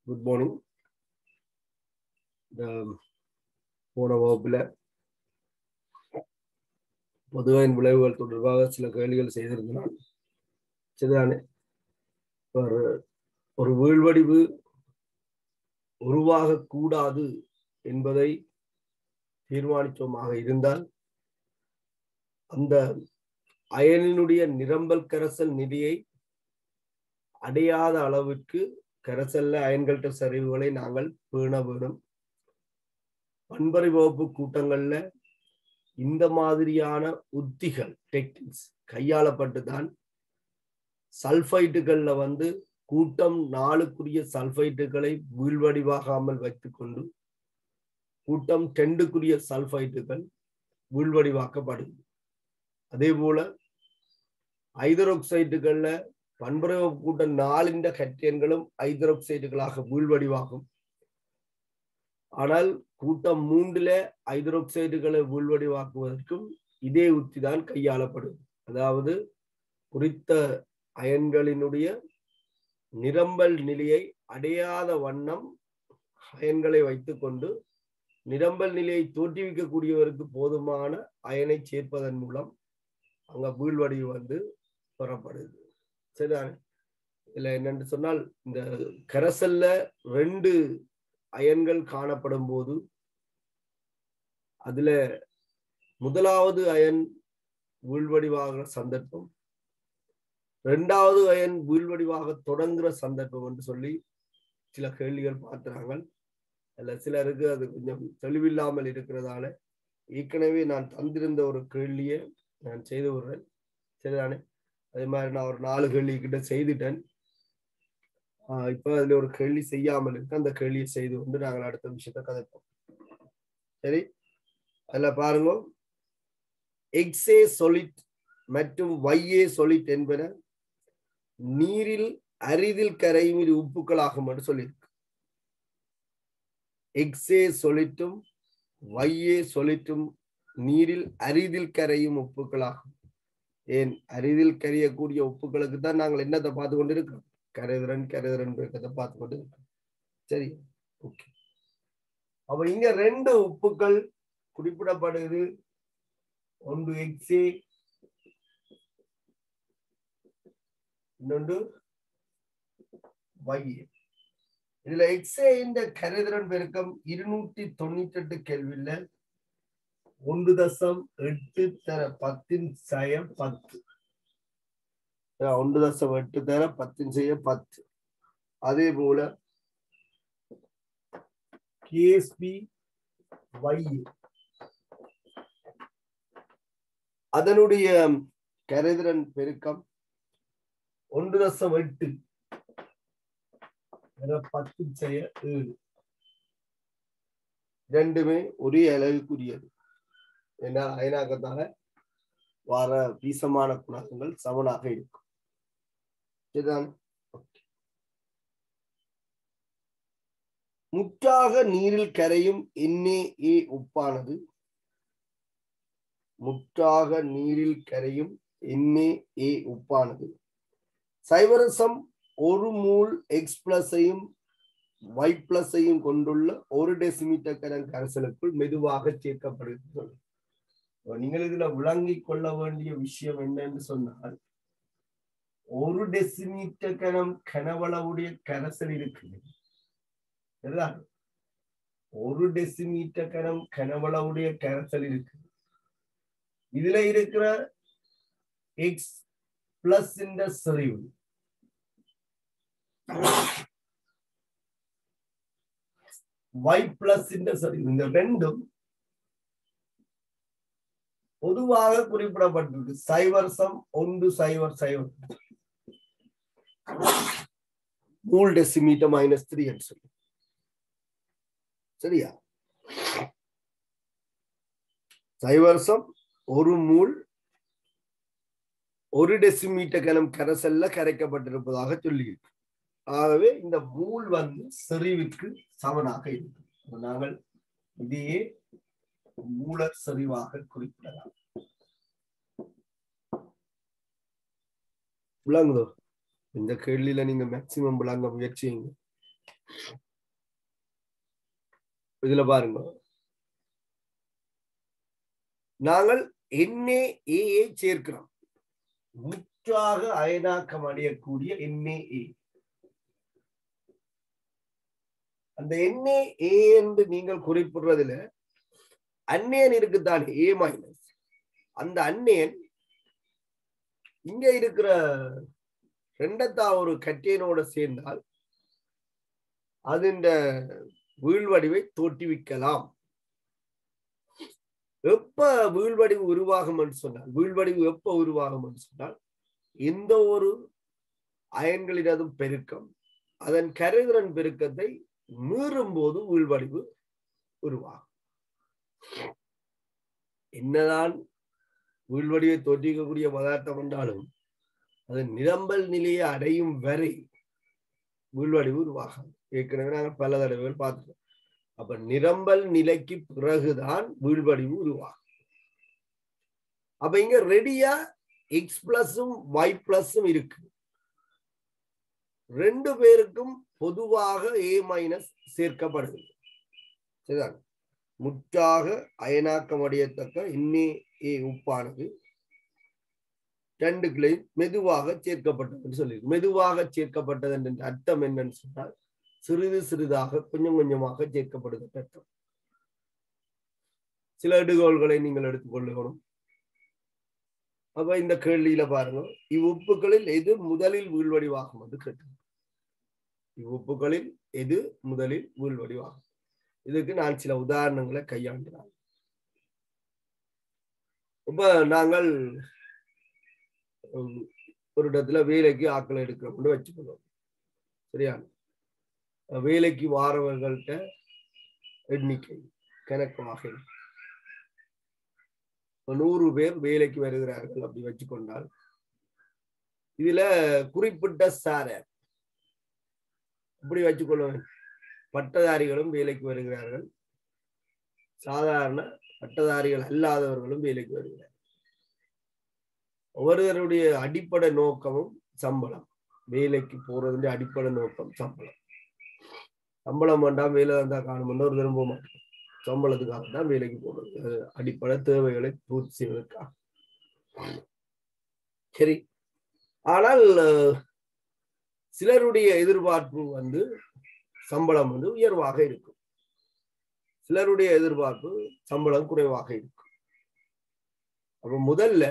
Good morning இந்த போன வகுப்பில் பொதுவாயின் விளைவுகள் தொடர்பாக சில கேள்விகள் செய்திருந்தான் சரிதானே ஒரு ஒரு வீழ்வடிவு உருவாகக்கூடாது என்பதை தீர்மானித்தோமாக இருந்தால் அந்த அயனினுடைய நிரம்பல் கரைசல் நிதியை அடையாத அளவிற்கு கரைசல்ல அயன்கள்ட்ட சரிவுகளை நாங்கள் பேண வேணும் பண்பறை வகுப்பு கூட்டங்கள்ல இந்த மாதிரியான உத்திகள் டெக்னிக்ஸ் கையாளப்பட்டு தான் சல்பைட்டுகள்ல வந்து கூட்டம் நாளுக்குரிய சல்பைட்டுகளை வீழ்வடிவாகாமல் வைத்துக்கொண்டு கூட்டம் டெண்டுக்குரிய சல்பைட்டுகள் வீழ்வடிவாக்கப்படுது அதே போல ஐதரோக்சைட்டுகள்ல பண்புறவு கூட்டம் நாலின்ற கட்டியன்களும் ஐதரோக்சைட்டுகளாக வீழ்வடிவாகும் ஆனால் கூட்டம் மூன்றுல ஐதரோக்சைடுகளை வீழ்வடிவாக்குவதற்கும் இதே உத்தி தான் கையாளப்படுது அதாவது குறித்த அயன்களினுடைய நிரம்பல் நிலையை அடையாத வண்ணம் அயன்களை வைத்துக்கொண்டு நிரம்பல் நிலையை தோற்றுவிக்கக்கூடியவருக்கு போதுமான அயனை சேர்ப்பதன் மூலம் அங்க வீழ்வடிவு வந்து பெறப்படுது சரிதானே இதுல என்னன்னு சொன்னால் இந்த கரசல்ல ரெண்டு அயன்கள் காணப்படும் போது அதுல முதலாவது அயன் வீழ்வடிவாகிற சந்தர்ப்பம் ரெண்டாவது அயன் வீழ்வடிவாக தொடங்குற சந்தர்ப்பம் என்று சொல்லி சில கேள்விகள் பார்க்கிறாங்க அல்ல சிலருக்கு அது கொஞ்சம் தெளிவில்லாமல் இருக்கிறதால ஏற்கனவே நான் தந்திருந்த ஒரு கேள்வியை நான் செய்து விடுறேன் சரிதானே அதே மாதிரி நான் ஒரு நாலு கேள்வி கிட்ட செய்துட்டேன் ஆஹ் இப்ப அதுல ஒரு கேள்வி செய்யாமல் இருக்கு அந்த கேள்வியை செய்து கொண்டு நாங்கள் அடுத்த விஷயத்த கதைப்போம் சரி அதுல பாருங்க எக்ஸே சொலிட் மற்றும் வையே சொலிட் என்பன நீரில் அரிதில் கரையும் இது உப்புக்களாகும் என்று சொல்லியிருக்கு எக்ஸே சொலிட்டும் வையே சொலிட்டும் நீரில் அரிதில் கரையும் உப்புக்களாகும் ஏன் அரிதில் கரையக்கூடிய உப்புகளுக்கு தான் நாங்கள் என்னத்தை பார்த்து கொண்டு இருக்கிறோம் கரைதிறன் கரைதிறன் பெருக்கத்தை பார்த்து கொண்டு இருக்கோம் சரி ஓகே அப்ப இங்க ரெண்டு உப்புக்கள் குறிப்பிடப்படுது ஒன்று எக்ஸே இன்னொன்று வையே இதுல எக்ஸே இந்த கரைதிறன் பெருக்கம் இருநூற்றி தொண்ணூத்தி எட்டு கேள்வியில ஒன்று தசம் எட்டு தர பத்தின் சய பத்து ஒன்று தசம் எட்டு தர பத்தின் செய்ய பத்து அதே போல கேஎஸ்பி வை அதனுடைய கரைதிறன் பெருக்கம் ஒன்று தசம் எட்டு பத்து செய்ய ஏழு ரெண்டுமே ஒரே அளவுக்குரியது ஏன்னா அயனாக்கத்தால வர வீசமான குணகங்கள் சமனாக இருக்கும் சரிதான் முற்றாக நீரில் கரையும் எண்ணே ஏ உப்பானது முற்றாக நீரில் கரையும் எண்ணே ஏ உப்பானது சைவரசம் ஒரு மூல் எக்ஸ் பிளஸையும் ஒய் பிளஸையும் கொண்டுள்ள ஒரு டெசிமீட்டர் கரன் கரைசலுக்குள் மெதுவாக சேர்க்கப்படுகிறது நீங்கள் இதுல விளங்கி கொள்ள வேண்டிய விஷயம் என்னன்னு சொன்னால் ஒரு டெசிமீட்டர் கனம் கனவளவுடைய கரைசல் இருக்குது ஒரு டெசிமீட்டர் கனம் கனவளவுடைய கரைசல் இருக்கு இதுல இருக்கிற எக்ஸ் பிளஸ் இந்த செறிவு y பிளஸ் இந்த செறிவு இந்த ரெண்டும் பொதுவாக குறிப்பிடப்பட்டிருக்கு சைவர்சம் ஒன்று சைவர் சைவர் மூல் டெசிமீட்டர் மைனஸ் த்ரீ சொல்லி சரியா சைவர்சம் ஒரு மூல் ஒரு டெசிமீட்டர் கனம் கரைசல்ல கரைக்கப்பட்டிருப்பதாக சொல்லியிருக்கு ஆகவே இந்த மூல் வந்து செறிவுக்கு சமனாக இருக்கும் நாங்கள் இதையே மூலர் செறிவாக குறிப்பிடலாம் விளங்குதோ இந்த கேள்வியில நீங்க மேக்சிமம் விளங்க முயற்சிங்க இதுல பாருங்க நாங்கள் என்ஏ ஏ சேர்க்கிறோம் முற்றாக அயனாக்கம் அடையக்கூடிய என்ஏ அந்த என்ஏ ஏ என்று நீங்கள் குறிப்பிடுறதுல அந்நேன் இருக்குத்தான் ஏ மைனஸ் அந்த அந்நேன் இங்க இருக்கிற ரெண்டத்தா ஒரு கட்டேனோட சேர்ந்தால் அது இந்த வீழ்வடிவை தோற்றுவிக்கலாம் எப்ப வீழ்வடிவு உருவாகும் என்று சொன்னால் வீழ்வடிவு எப்ப உருவாகும் என்று சொன்னால் எந்த ஒரு அயன்களினதும் பெருக்கம் அதன் கரைதிறன் பெருக்கத்தை மீறும் போது வீழ்வடிவு உருவாகும் என்னதான் வீழ்வடிவை தோற்றிக்கக்கூடிய பதார்த்தம் என்றாலும் அது நிரம்பல் நிலையை அடையும் வரை வீழ்வடிவு உருவாகாது ஏற்கனவே நாங்கள் பல தடவைகள் பார்த்துட்டோம் அப்ப நிரம்பல் நிலைக்கு பிறகுதான் வீழ்வடிவு உருவாகும் அப்ப இங்க ரெடியா எக்ஸ் பிளஸும் ஒய் பிளஸும் இருக்கு ரெண்டு பேருக்கும் பொதுவாக ஏ மைனஸ் சேர்க்கப்படுது சரிதான் முற்றாக அயனாக்கம் அடையத்தக்க இன்னே ஏ உப்பானது ரெண்டு கிளை மெதுவாக சேர்க்கப்பட்டது சொல்லியிருக்கு மெதுவாக சேர்க்கப்பட்டது என்ற அர்த்தம் என்னன்னு சொன்னால் சிறிது சிறிதாக கொஞ்சம் கொஞ்சமாக சேர்க்கப்படுது அர்த்தம் சில எடுகோள்களை நீங்கள் எடுத்துக்கொள்ளணும் அப்ப இந்த கேள்வியில பாருங்க இவ்வுப்புகளில் எது முதலில் வீழ்வடிவாகும் என்று கேட்டு இவ்வுப்புகளில் எது முதலில் வீழ்வடிவாகும் இதுக்கு நான் சில உதாரணங்களை கையாண்டினான் இப்ப நாங்கள் ஒரு இடத்துல வேலைக்கு ஆக்களை எடுக்கிறோம்னு வச்சுக்கணும் சரியா வேலைக்கு வாரவர்கள்ட்ட எண்ணிக்கை கணக்காக நூறு பேர் வேலைக்கு வருகிறார்கள் அப்படி வச்சுக்கொண்டால் இதுல குறிப்பிட்ட சாரர் இப்படி வச்சுக்கொள்ள பட்டதாரிகளும் வேலைக்கு வருகிறார்கள் சாதாரண பட்டதாரிகள் அல்லாதவர்களும் வேலைக்கு வருகிறார்கள் ஒவ்வொருவருடைய அடிப்படை நோக்கமும் சம்பளம் வேலைக்கு போறதுடைய அடிப்படை நோக்கம் சம்பளம் சம்பளம் வேண்டாம் வேலை இருந்தா காணும்னு ஒரு விரும்ப மாட்டோம் சம்பளத்துக்காக தான் வேலைக்கு போறது அடிப்படை தேவைகளை பூர்த்தி செய்வதற்காக சரி ஆனால் சிலருடைய எதிர்பார்ப்பு வந்து சம்பளம் வந்து உயர்வாக இருக்கும் சிலருடைய எதிர்பார்ப்பு சம்பளம் குறைவாக இருக்கும் அப்ப முதல்ல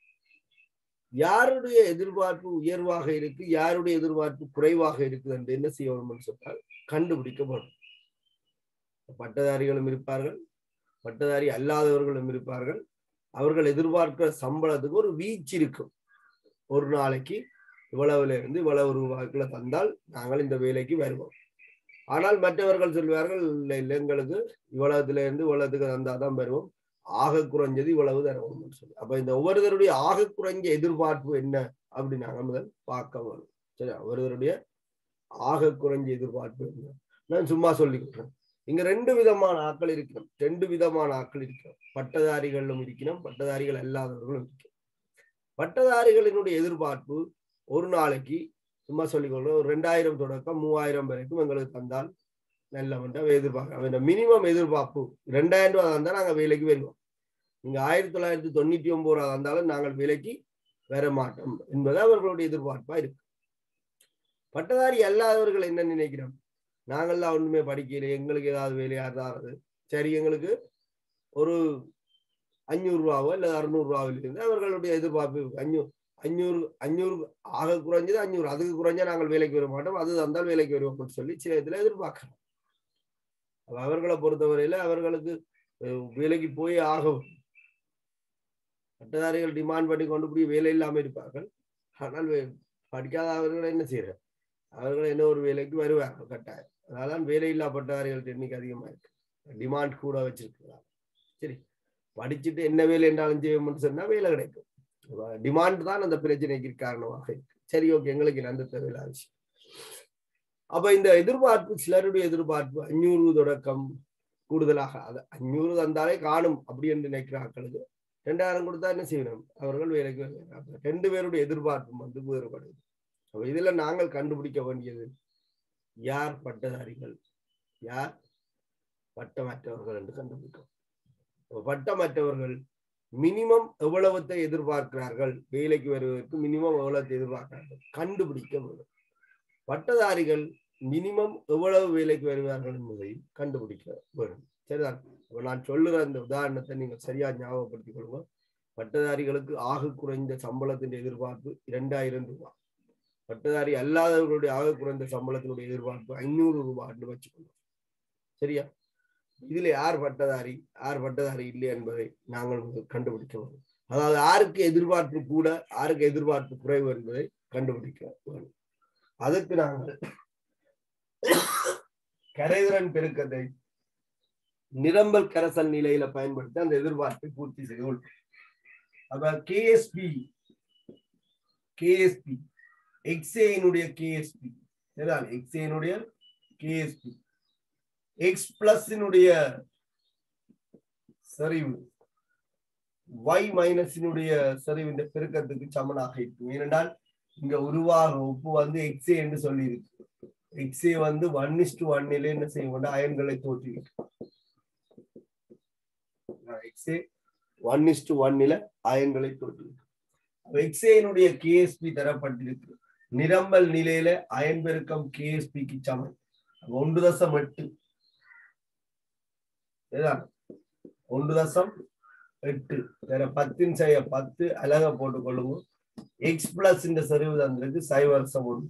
யாருடைய எதிர்பார்ப்பு உயர்வாக இருக்கு யாருடைய எதிர்பார்ப்பு குறைவாக இருக்குது என்று என்ன செய்யணும்னு சொன்னால் கண்டுபிடிக்கப்படும் பட்டதாரிகளும் இருப்பார்கள் பட்டதாரி அல்லாதவர்களும் இருப்பார்கள் அவர்கள் எதிர்பார்க்கிற சம்பளத்துக்கு ஒரு வீச்சு இருக்கும் ஒரு நாளைக்கு இவ்வளவுல இருந்து இவ்வளவு ரூபாய்க்குள்ள தந்தால் நாங்கள் இந்த வேலைக்கு வருவோம் ஆனால் மற்றவர்கள் சொல்வார்கள் இல்லை இல்லை எங்களுக்கு இவ்வளவுல இருந்து இவ்வளவுக்கு தந்தாதான் வருவோம் ஆக குறைஞ்சது இவ்வளவு தருவோம்னு சொல்லி அப்ப இந்த ஒவ்வொருத்தருடைய ஆக குறைஞ்ச எதிர்பார்ப்பு என்ன அப்படி நாங்க முதல் பார்க்க வேணும் சரி ஒருவருடைய ஆக குறைஞ்ச எதிர்பார்ப்பு என்ன நான் சும்மா சொல்லிக்கிறேன் இங்க ரெண்டு விதமான ஆட்கள் இருக்கிறோம் ரெண்டு விதமான ஆட்கள் இருக்கிறோம் பட்டதாரிகளும் இருக்கிறோம் பட்டதாரிகள் அல்லாதவர்களும் இருக்கிறோம் பட்டதாரிகளினுடைய எதிர்பார்ப்பு ஒரு நாளைக்கு சும்மா சொல்லிக்கொள்றோம் ஒரு ரெண்டாயிரம் தொடக்கம் மூவாயிரம் வரைக்கும் எங்களுக்கு தந்தால் நல்லவன்டா எதிர்பார்க்க அவன் மினிமம் எதிர்பார்ப்பு ரெண்டாயிரம் ரூபா தந்தால் நாங்கள் வேலைக்கு வருவோம் நீங்க ஆயிரத்தி தொள்ளாயிரத்தி தொண்ணூத்தி ஒன்பது ரூபா தந்தாலும் நாங்கள் வேலைக்கு வர மாட்டோம் என்பது அவர்களுடைய எதிர்பார்ப்பா இருக்கு பட்டதாரி அல்லாதவர்கள் என்ன நினைக்கிறோம் நாங்கள்லாம் ஒண்ணுமே படிக்கல எங்களுக்கு ஏதாவது வேலையா இருந்தாரு சரி எங்களுக்கு ஒரு அஞ்சூறு ரூபாவோ இல்ல அறுநூறு ரூபாவில் இருந்து அவர்களுடைய எதிர்பார்ப்பு அஞ்சூறு அஞ்சூறு அஞ்சூறு ஆக குறைஞ்சது அஞ்சூறு அதுக்கு குறைஞ்சா நாங்கள் வேலைக்கு வர மாட்டோம் அது தந்தால் வேலைக்கு வருவோம்னு சொல்லி சில இதுல எதிர்பார்க்கிறோம் அவர்களை பொறுத்தவரையில அவர்களுக்கு வேலைக்கு போய் ஆகும் பட்டதாரிகள் டிமாண்ட் பண்ணி கொண்டு போய் வேலை இல்லாம இருப்பார்கள் ஆனால் படிக்காத அவர்கள் என்ன செய்யற அவர்கள் என்ன ஒரு வேலைக்கு வருவார்கள் கட்டாயம் அதனால வேலை இல்லா பட்டதாரிகள் எண்ணிக்கை அதிகமா இருக்கு டிமாண்ட் கூட வச்சிருக்கிறாங்க சரி படிச்சுட்டு என்ன வேலை என்றாலும் செய்வோம்னு சொன்னா வேலை கிடைக்கும் டிமாண்ட் தான் அந்த பிரச்சனைக்கு காரணமாக இருக்கு சரி ஓகே எங்களுக்கு அந்த தேவையில்லாத விஷயம் அப்ப இந்த எதிர்பார்ப்பு சிலருடைய எதிர்பார்ப்பு அஞ்சூறு தொடக்கம் கூடுதலாக அது அஞ்சூறு தந்தாலே காணும் அப்படி என்று நினைக்கிறார்களுக்கு ரெண்டாயிரம் கொடுத்தா என்ன செய்யணும் அவர்கள் வேலைக்கு ரெண்டு பேருடைய எதிர்பார்ப்பும் வந்து வேறுபடுது அப்ப இதுல நாங்கள் கண்டுபிடிக்க வேண்டியது யார் பட்டதாரிகள் யார் பட்டமற்றவர்கள் என்று கண்டுபிடிக்கும் அப்ப பட்டமற்றவர்கள் மினிமம் எவ்வளவத்தை எதிர்பார்க்கிறார்கள் வேலைக்கு வருவதற்கு மினிமம் எவ்வளவு எதிர்பார்க்கிறார்கள் கண்டுபிடிக்க வேண்டும் பட்டதாரிகள் மினிமம் எவ்வளவு வேலைக்கு வருவார்கள் என்பதை கண்டுபிடிக்க வேண்டும் சரிதான் இப்ப நான் சொல்லுற அந்த உதாரணத்தை நீங்க சரியா ஞாபகப்படுத்திக் கொள்ளுங்க பட்டதாரிகளுக்கு ஆக குறைந்த சம்பளத்தின் எதிர்பார்ப்பு இரண்டாயிரம் ரூபாய் பட்டதாரி அல்லாதவர்களுடைய ஆக குறைந்த சம்பளத்தினுடைய எதிர்பார்ப்பு ஐநூறு ரூபாய்னு வச்சுக்கணும் சரியா இதுல யார் பட்டதாரி யார் பட்டதாரி இல்லை என்பதை நாங்கள் கண்டுபிடிக்க வேண்டும் அதாவது யாருக்கு எதிர்பார்ப்பு கூட யாருக்கு எதிர்பார்ப்பு குறைவு என்பதை கண்டுபிடிக்க வேண்டும் அதற்கு நாங்கள் கரைதிறன் பெருக்கத்தை நிரம்பல் கரைசல் நிலையில பயன்படுத்தி அந்த எதிர்பார்ப்பை பூர்த்தி செய்து கொள்ளும் அப்ப கேஎஸ்பி கேஎஸ்பி எக்ஸ்ஏனுடைய கேஎஸ்பி சரிதான் எக்ஸ்ஏனுடைய கேஎஸ்பி எக்ஸ் பிளஸினுடைய சரிவு y மைனஸினுடைய சரிவு இந்த பெருக்கத்துக்கு சமனாக இருக்கும் ஏனென்றால் இங்க உருவாக உப்பு வந்து எக்ஸே என்று சொல்லி இருக்கு எக்ஸே வந்து ஒன் இஸ் டு ஒன்னிலே என்ன செய்யும் கொண்டு அயன்களை தோற்றுவிக்கும் எக்ஸே ஒன் இஸ் டு ஒன்னில அயன்களை தோற்றுவிக்கும் எக்ஸேனுடைய கேஎஸ்பி தரப்பட்டிருக்கு நிரம்பல் நிலையில அயன் பெருக்கம் கேஎஸ்பிக்கு சமம் ஒன்று தசம் எட்டு இதுதான் ஒன்று தசம் எட்டு வேற பத்தின் செய்ய பத்து அழகா போட்டுக் கொள்ளுங்க எக்ஸ் பிளஸ் இந்த சரிவு தந்திருக்கு சைவர்சம் ஒன்று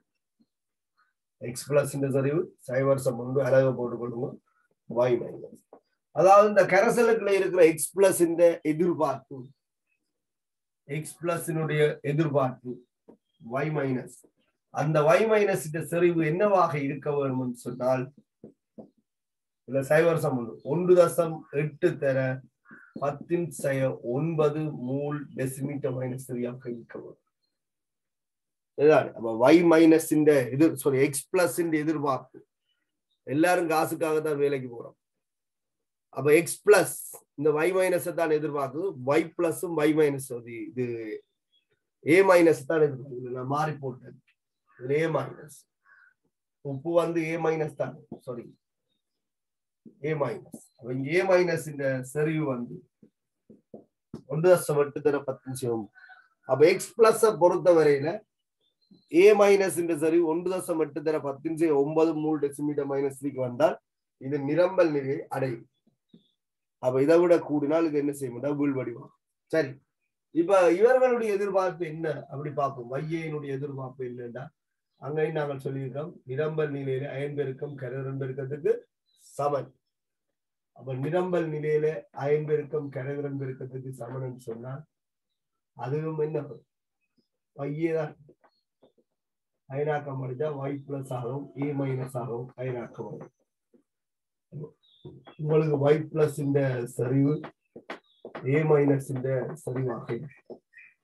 எக்ஸ் பிளஸ் இந்த சரிவு சைவர்சம் ஒன்று அழகா போட்டுக் கொள்ளுங்க y மைனஸ் அதாவது இந்த கரசலுக்குள்ள இருக்கிற எக்ஸ் பிளஸ் இந்த எதிர்பார்ப்பு எக்ஸ் பிளஸினுடைய எதிர்பார்ப்பு y மைனஸ் அந்த y மைனஸ் இந்த செறிவு என்னவாக இருக்க வேண்டும் சொன்னால் இல்ல சைவர்சம் ஒன்று ஒன்று தசம் எட்டு தர பத்தின் செய்ய ஒன்பது மூல் டெசிமீட்டர் மைனஸ் சரியாக இருக்க வேண்டும் இதுதான் அப்ப y மைனஸ் இந்த எதிர் சாரி எக்ஸ் பிளஸ் இந்த எதிர்பார்ப்பு எல்லாரும் காசுக்காக தான் வேலைக்கு போறோம் அப்ப எக்ஸ் பிளஸ் இந்த y மைனஸ் தான் எதிர்பார்க்குது y பிளஸும் y மைனஸ் இது ஏ மைனஸ் தான் எதிர்பார்க்குது நான் மாறி போட்டேன் இது ஏ மைனஸ் உப்பு வந்து ஏ மைனஸ் தான் சாரி ஏ மைனஸ் அப்ப இங்க ஏ மைனஸ் இந்த செறிவு வந்து ஒன்று தசம் எட்டு தர பத்து நிமிஷம் அப்ப எக்ஸ் பிளஸ் பொறுத்த வரையில ஏ மைனஸ் இந்த செறிவு ஒன்று தசம் எட்டு தர பத்து நிமிஷம் ஒன்பது மூணு டெசிமீட்டர் மைனஸ் த்ரீக்கு வந்தால் இது நிரம்பல் நிலையை அடையும் அப்ப இதை விட கூடினால் இது என்ன செய்ய முடியாது வீழ்வடிவம் சரி இப்ப இவர்களுடைய எதிர்பார்ப்பு என்ன அப்படி பார்ப்போம் வையனுடைய எதிர்பார்ப்பு என்னன்னா அங்கேயும் நாங்கள் சொல்லியிருக்கோம் நிரம்பல் நிலையில அயன் பெருக்கம் கரரன் பெருக்கத்துக்கு சமன் அப்ப நிரம்பல் நிலையில அயன் பெருக்கம் கரகரன் பெருக்கத்துக்கு சமன் சொன்னா அதுவும் என்ன வையேதான் அயனாக்கம் அடைஞ்சா y பிளஸ் ஆகும் ஏ மைனஸ் ஆகும் அயனாக்கம் ஆகும் உங்களுக்கு y பிளஸ் இந்த சரிவு ஏ மைனஸ் இந்த சரிவாக இருக்கு.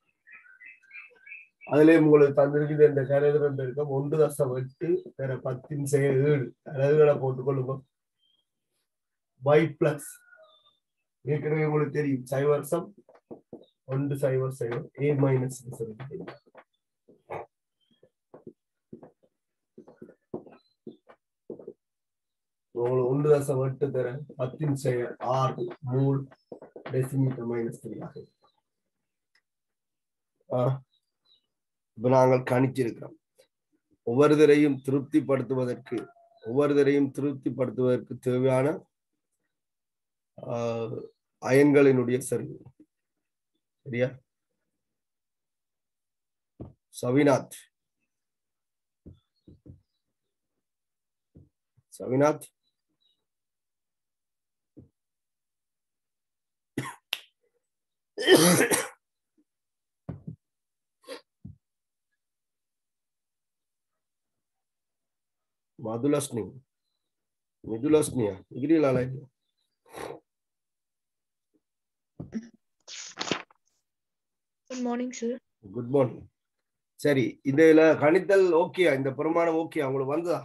அதுல உங்களுக்கு தந்திருக்குது இந்த கரைதிறன் பெருக்கம் ஒன்று தசம் எட்டு வேற பத்தின் செய்ய ஏழு அழகுகளை போட்டுக்கொள்ளுங்க y பிளஸ் ஏற்கனவே உங்களுக்கு தெரியும் சைவர்சம் ஒன்று சைவர் சைவர் ஏ மைனஸ் உங்களுக்கு ஒன்று தசம் எட்டு தர பத்தின் செய்ய ஆறு மூணு டெசிமீட்டர் மைனஸ் த்ரீ ஆகும் இப்ப நாங்கள் கணிச்சிருக்கிறோம் ஒவ்வொருத்தரையும் திருப்திப்படுத்துவதற்கு ஒவ்வொருத்தரையும் திருப்திப்படுத்துவதற்கு தேவையான ஆஹ், அயன்களினுடைய சரிவு சரியா சவினாத் சவினாத் மதுலஸ்னி மிதுலஸ்னியா டிகிரிலால Good morning, sir. Good morning சரி இதுல கணித்தல் ஓகே இந்த பிரமாணம் ஓகே உங்களுக்கு வந்ததா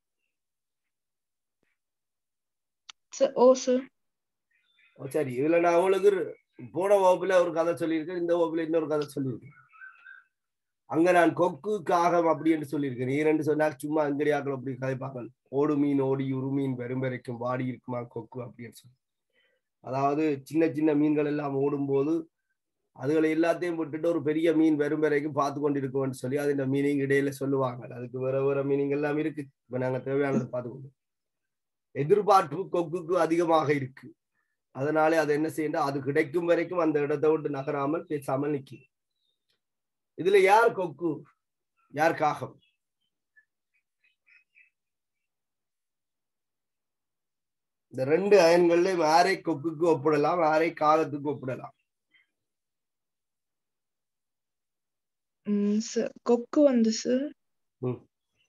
Sir, oh, sir. ஓ, சரி இதுல நான் உங்களுக்கு போன வகுப்புல ஒரு கதை சொல்லியிருக்கேன் இந்த வகுப்புல இன்னொரு கதை சொல்லியிருக்கேன் அங்க நான் கொக்கு காகம் அப்படி என்று சொல்லியிருக்கேன் ஏனென்று சொன்னால் சும்மா அங்கடியாக்கள் அப்படி கதைப்பாங்க ஓடு மீன் ஓடி உரு மீன் பெரும்பெரைக்கும் வாடி இருக்குமா கொக்கு அப்படின்னு சொல்லி அதாவது சின்ன சின்ன மீன்கள் எல்லாம் ஓடும்போது அதுகளை எல்லாத்தையும் விட்டுட்டு ஒரு பெரிய மீன் வரும் வரைக்கும் பார்த்து கொண்டிருக்கோம்னு சொல்லி அது இந்த மீனிங் இடையில சொல்லுவாங்க அதுக்கு வேற வேற மீனிங் எல்லாம் இருக்கு இப்ப நாங்க தேவையானதை பார்த்துக்கொண்டு எதிர்பார்ப்பு கொக்குக்கு அதிகமாக இருக்கு அதனாலே அது என்ன செய்யணும் அது கிடைக்கும் வரைக்கும் அந்த இடத்தை விட்டு நகராமல் பேசாமல் நிற்கும் இதுல யார் கொக்கு யார் காகம் இந்த ரெண்டு அயன்கள்லயும் யாரை கொக்குக்கு ஒப்பிடலாம் யாரை காகத்துக்கு ஒப்பிடலாம் ம் சார் கொக்கு வந்து சார் ம்.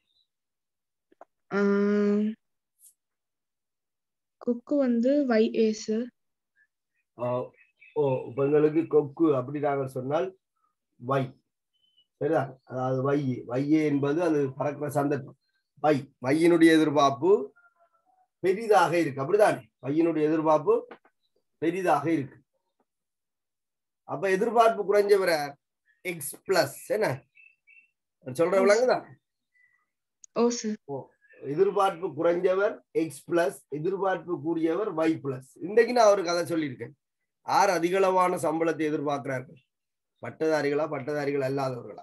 கொக்கு வந்து வை ஏ சார் ஆஹ் ஓ இப்ப எங்களுக்கு கொக்கு அப்படி நாங்கள் சொன்னால் வை சரிதா அதாவது வையே வையே என்பது அது பறக்கிற சந்தர்ப்பம் வை வையினுடைய எதிர்பார்ப்பு பெரிதாக இருக்கு அப்படிதானே வையினுடைய எதிர்பார்ப்பு பெரிதாக இருக்கு அப்ப எதிர்பார்ப்பு குறைஞ்சவர எக்ஸ் பிளஸ் என்ன சொல்ற விளங்குதா ஓ சார் எதிர்பார்ப்பு குறைஞ்சவர் எக்ஸ் பிளஸ் எதிர்பார்ப்பு கூடியவர் y பிளஸ் இன்றைக்கு நான் ஒரு கதை சொல்லியிருக்கேன் யார் அதிகளவான சம்பளத்தை எதிர்பார்க்கிறார்கள் பட்டதாரிகளா பட்டதாரிகள் அல்லாதவர்களா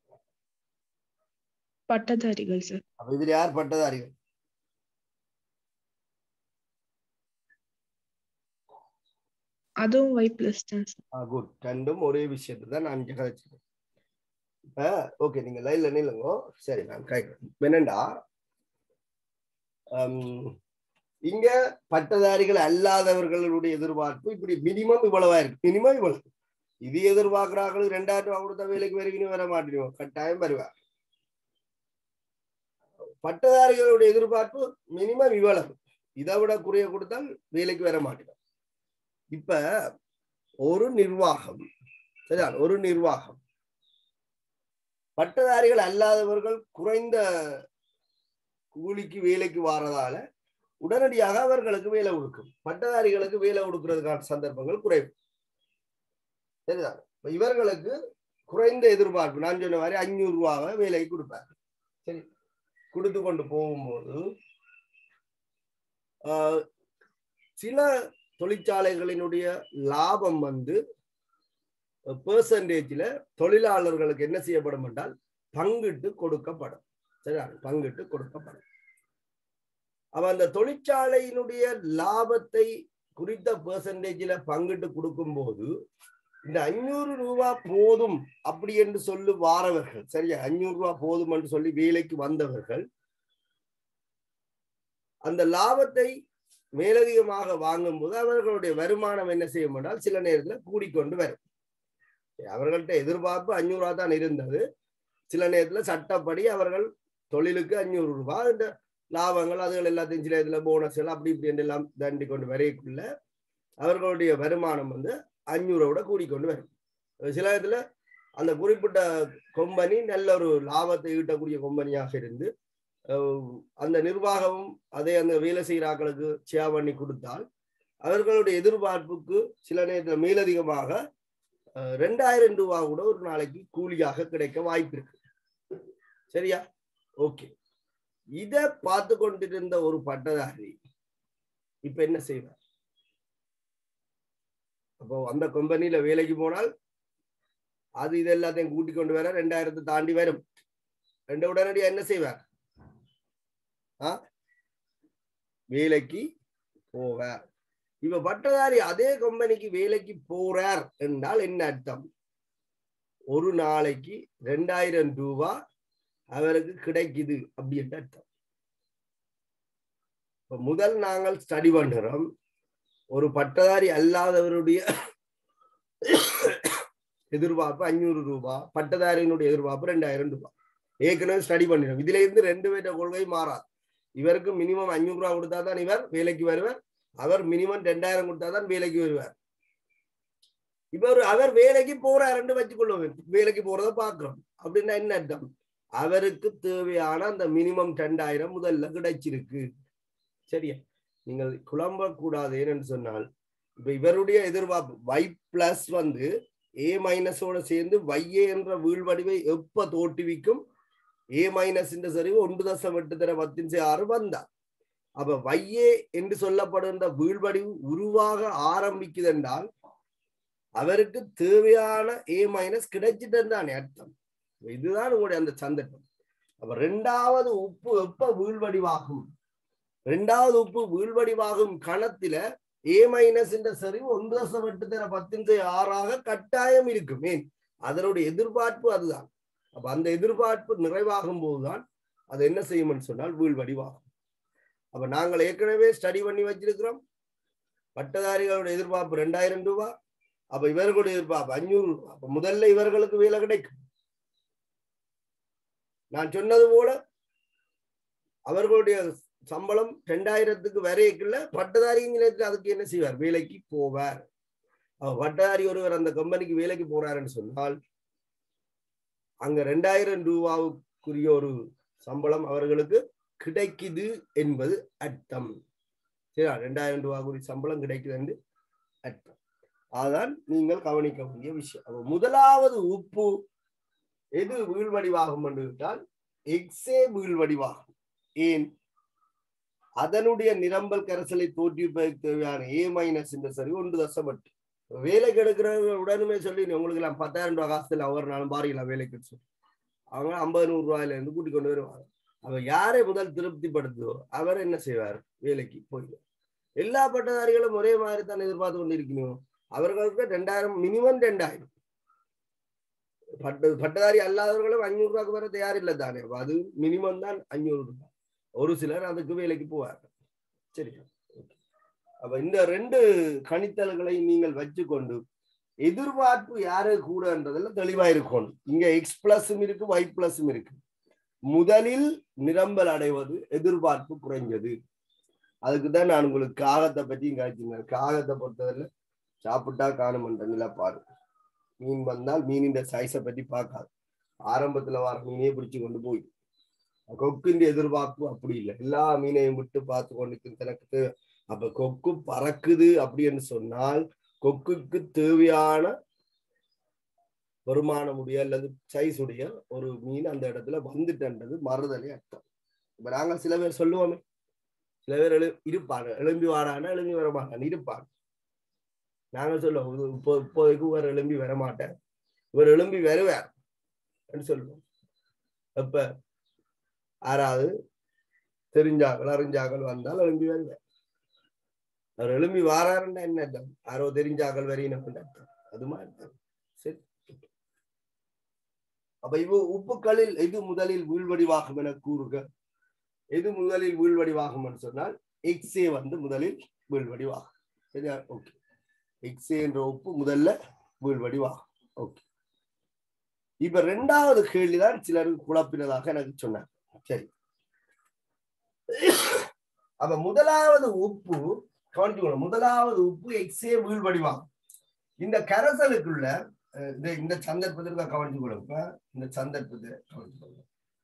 பட்டதாரிகள் சார் அப்ப இதுல யார் பட்டதாரிகள் அதுவும் வை பிளஸ் தான் சார் குட் ரெண்டும் ஒரே விஷயத்தை தான் நான் இங்க கதைச்சிருக்கேன் இப்ப ஓகே நீங்க லைன்ல நில்லுங்க சரி நான் கேட்கிறேன் என்னண்டா ஹம், இங்க பட்டதாரிகள் அல்லாதவர்களுடைய எதிர்பார்ப்பு இப்படி மினிமம் இவ்வளவா இருக்கு மினிமம் இவ்வளவு இது எதிர்பார்க்கிறார்கள் ரெண்டாயிரம் ரூபாய் கொடுத்த வேலைக்கு வரைக்கும் வர மாட்டேங்குவோம் கட்டாயம் வருவார் பட்டதாரிகளுடைய எதிர்பார்ப்பு மினிமம் இவ்வளவு இதை விட குறைய கொடுத்தால் வேலைக்கு வர மாட்டேங்கும் இப்ப ஒரு நிர்வாகம் சரியா ஒரு நிர்வாகம் பட்டதாரிகள் அல்லாதவர்கள் குறைந்த கூலிக்கு வேலைக்கு வாரதால உடனடியாக அவர்களுக்கு வேலை கொடுக்கும் பட்டதாரிகளுக்கு வேலை கொடுக்கறதுக்கான சந்தர்ப்பங்கள் குறைவு சரிதான் இப்ப இவர்களுக்கு குறைந்த எதிர்பார்ப்பு நான் சொன்ன மாதிரி அஞ்சூறு ரூபாவை வேலைக்கு கொடுப்பார் சரி கொடுத்து கொண்டு போகும்போது ஆஹ், சில தொழிற்சாலைகளினுடைய லாபம் வந்து பெர்சன்டேஜ்ல தொழிலாளர்களுக்கு என்ன செய்யப்படும் என்றால் பங்கிட்டு கொடுக்கப்படும் சரியா பங்கிட்டு கொடுக்கப்படும் அவ அந்த தொழிற்சாலையினுடைய லாபத்தை குறித்த பெர்சன்டேஜ்ல பங்கிட்டு கொடுக்கும்போது இந்த அஞ்சூறு ரூபாய் போதும் அப்படி என்று சொல்லி வாரவர்கள் சரியா அஞ்சூறு ரூபாய் போதும் என்று சொல்லி வேலைக்கு வந்தவர்கள் அந்த லாபத்தை மேலதிகமாக வாங்கும்போது அவர்களுடைய வருமானம் என்ன செய்யும் என்றால் சில நேரத்துல கூடிக்கொண்டு வரும் அவர்கள்ட்ட எதிர்பார்ப்பு அஞ்சூறு ரூபா தான் இருந்தது சில நேரத்துல சட்டப்படி அவர்கள் தொழிலுக்கு அஞ்சூறு ரூபாய் இந்த லாபங்கள் அதுகள் எல்லாத்தையும் சில இதுல போனஸ்கள் அப்படி இப்படி என்று எல்லாம் தண்டி கொண்டு வரைக்குள்ள அவர்களுடைய வருமானம் வந்து அஞ்சூரை விட கூடிக்கொண்டு வரும் சில இதுல அந்த குறிப்பிட்ட கொம்பனி நல்ல ஒரு லாபத்தை ஈட்டக்கூடிய கொம்பனியாக இருந்து அஹ், அந்த நிர்வாகமும் அதை அந்த வேலை செய்கிற ஆட்களுக்கு ஷேர் பண்ணி கொடுத்தால் அவர்களுடைய எதிர்பார்ப்புக்கு சில நேரத்தில் மேலதிகமாக அஹ், ரெண்டாயிரம் ரூபாய் கூட ஒரு நாளைக்கு கூலியாக கிடைக்க வாய்ப்பு இருக்கு சரியா ஓகே இத பார்த்து கொண்டிருந்த ஒரு பட்டதாரி இப்ப என்ன செய்வார் அப்போ அந்த கம்பெனில வேலைக்கு போனால் அது இது எல்லாத்தையும் கூட்டி கொண்டு வர ரெண்டாயிரத்தை தாண்டி வரும் ரெண்டு உடனடியா என்ன செய்வார் ஆ வேலைக்கு போவார் இப்ப பட்டதாரி அதே கம்பெனிக்கு வேலைக்கு போறார் என்றால் என்ன அர்த்தம் ஒரு நாளைக்கு ரெண்டாயிரம் ரூபாய் அவருக்கு கிடைக்குது அப்படின்னு அர்த்தம் இப்ப முதல் நாங்கள் ஸ்டடி பண்ணுறோம் ஒரு பட்டதாரி அல்லாதவருடைய எதிர்பார்ப்பு அஞ்சூறு ரூபாய் பட்டதாரியினுடைய எதிர்பார்ப்பு ரெண்டாயிரம் ரூபாய் ஏற்கனவே ஸ்டடி பண்ணிடும் இதுல இருந்து ரெண்டு பேர்ட்ட கொள்கை மாறாது இவருக்கு மினிமம் அஞ்சூறு ரூபாய் கொடுத்தா தான் இவர் வேலைக்கு வருவார் அவர் மினிமம் ரெண்டாயிரம் கொடுத்தா தான் வேலைக்கு வருவார் இவர் அவர் வேலைக்கு போறாருன்னு வச்சுக்கொள்ளுவோம் வேலைக்கு போறத பாக்குறோம் அப்படின்னா என்ன அர்த்தம் அவருக்கு தேவையான அந்த மினிமம் ரெண்டாயிரம் முதல்ல கிடைச்சிருக்கு சரியா நீங்கள் குழம்பக்கூடாது ஏன்னு சொன்னால் இப்ப இவருடைய எதிர்பார்ப்பு y பிளஸ் வந்து ஏ மைனஸோட சேர்ந்து வைஏ என்ற வீழ்வடிவை எப்ப தோற்றுவிக்கும் ஏ மைனஸ் என்ற சரிவு ஒன்று தசம் எட்டு தர பத்தின் ஆறு வந்தா அப்ப வையே என்று சொல்லப்படுகின்ற வீழ்வடிவு உருவாக ஆரம்பிக்குது என்றால் அவருக்கு தேவையான ஏ மைனஸ் கிடைச்சிட்டு தானே அர்த்தம் இதுதான் உங்களுடைய அந்த சந்தர்ப்பம் அப்ப ரெண்டாவது உப்பு எப்ப வீழ்வடிவாகும் ரெண்டாவது உப்பு வீழ்வடிவாகும் கணத்தில ஏ மைனஸ் என்ற சரிவு ஒன்று தசம் எட்டு தர பத்தின் ஆறாக கட்டாயம் இருக்கும் ஏன் அதனுடைய எதிர்பார்ப்பு அதுதான் அப்ப அந்த எதிர்பார்ப்பு நிறைவாகும் போதுதான் அது என்ன செய்யும்னு சொன்னால் வீழ்வடிவாகும் அப்ப நாங்கள் ஏற்கனவே ஸ்டடி பண்ணி வச்சிருக்கிறோம் பட்டதாரிகளோட எதிர்பார்ப்பு ரெண்டாயிரம் ரூபாய் அப்ப இவர்களுடைய எதிர்பார்ப்பு அஞ்சூறு ரூபாய் அப்ப முதல்ல இவர்களுக்கு வேலை கிடைக்கும் நான் சொன்னது போல அவர்களுடைய சம்பளம் ரெண்டாயிரத்துக்கு வரைக்குள்ள பட்டதாரி நிலையத்தில் அதுக்கு என்ன செய்வார் வேலைக்கு போவார் பட்டதாரி ஒருவர் அந்த கம்பெனிக்கு வேலைக்கு போறாருன்னு சொன்னால் அங்க ரெண்டாயிரம் ரூபாவுக்குரிய ஒரு சம்பளம் அவர்களுக்கு கிடைக்குது என்பது அர்த்தம் சரியா ரெண்டாயிரம் ரூபாய்க்குரிய சம்பளம் கிடைக்குது என்று அர்த்தம் அதான் நீங்கள் கவனிக்க வேண்டிய விஷயம் அப்ப முதலாவது உப்பு எது வீழ்வடிவாகும் என்று விட்டால் எக்ஸே வீழ்வடிவாகும் ஏன் அதனுடைய நிரம்பல் கரைசலை தோற்றுவிப்பதற்கு தேவையான ஏ மைனஸ் இந்த சரி ஒன்று தசம் எட்டு வேலை கெடுக்கிற உடனுமே சொல்லி உங்களுக்கு எல்லாம் பத்தாயிரம் ரூபாய் காசுல ஒவ்வொரு நாளும் பாருங்களா வேலைக்கு சொல்லி அவங்க ஐம்பது நூறு ரூபாயில இருந்து கூட்டிக் கொண்டு வருவாங்க அவ யாரை முதல் திருப்திப்படுத்துதோ அவர் என்ன செய்வார் வேலைக்கு போயிடுவார் எல்லா பட்டதாரிகளும் ஒரே மாதிரி தான் எதிர்பார்த்து கொண்டு இருக்கணும் அவர்களுக்கு ரெண்டாயிரம் மினிமம் ரெண்டாயிரம் பட்ட பட்டதாரி அல்லாதவர்களும் அஞ்சூறு ரூபாய்க்கு வர தயாரில்லை தானே அது மினிமம் தான் அஞ்சூறு ரூபாய் ஒரு சிலர் அதுக்கு வேலைக்கு போவார்கள் சரி அப்ப இந்த ரெண்டு கணித்தல்களை நீங்கள் வச்சுக்கொண்டு எதிர்பார்ப்பு யாரு கூடன்றதுல தெளிவா இருக்கணும் இங்க எக்ஸ் பிளஸும் இருக்கு ஒய் பிளஸும் இருக்கு முதலில் நிரம்பல் அடைவது எதிர்பார்ப்பு குறைஞ்சது அதுக்கு தான் நான் உங்களுக்கு காகத்தை பற்றியும் காய்ச்சிருந்தேன் காகத்தை பொறுத்தவரை சாப்பிட்டா காணுமன்ற நிலப்பாடு மீன் வந்தால் மீனின் சைஸை பற்றி பார்க்காது ஆரம்பத்துல வர மீனையே பிடிச்சு கொண்டு போய் கொக்குன்ற எதிர்பார்ப்பு அப்படி இல்லை எல்லா மீனையும் விட்டு பார்த்து கொண்டு தனக்கு அப்ப கொக்கு பறக்குது அப்படின்னு சொன்னால் கொக்குக்கு தேவையான வருமானமுடைய அல்லது சைஸ் உடைய ஒரு மீன் அந்த இடத்துல வந்துட்டன்றது மறுதலை அர்த்தம் இப்ப நாங்க சில பேர் சொல்லுவோமே சில பேர் எழு இருப்பாங்க எழும்பி வாடானா எழும்பி வரமாட்டான் இருப்பாங்க நாங்க சொல்லுவோம் இது இப்போ இப்போதைக்கு இவர் எழும்பி வரமாட்டேன் இவர் எழும்பி வருவார் சொல்லுவோம் அப்ப யாராவது தெரிஞ்சாக்கள் அறிஞ்சாக்கள் வந்தால் எழும்பி வருவார் அவர் எழும்பி வாராருன்னா என்ன அர்த்தம் யாரோ தெரிஞ்சாக்கள் வரையினம் அர்த்தம் அது மாதிரி சரி அப்ப இவ உப்புக்களில் எது முதலில் வீழ்வடிவாகும் என கூறுக எது முதலில் வீழ்வடிவாகும் என்று சொன்னால் எக்ஸே வந்து முதலில் வீழ்வடிவாகும் சரியா ஓகே எக்ஸே என்ற உப்பு முதல்ல வீழ்வடிவாகும் ஓகே இப்ப ரெண்டாவது கேள்விதான் சிலருக்கு குழப்பினதாக எனக்கு சொன்னார் சரி அப்ப முதலாவது உப்பு கவனிச்சுக்கணும் முதலாவது உப்பு எக்ஸே வீழ்வடிவாகும் இந்த கரைசலுக்குள்ள இந்த இந்த சந்தர்ப்பத்திற்கு கவனிச்சு கொடுப்ப இந்த சந்தர்ப்பத்தை கவனிச்சு கொடுங்க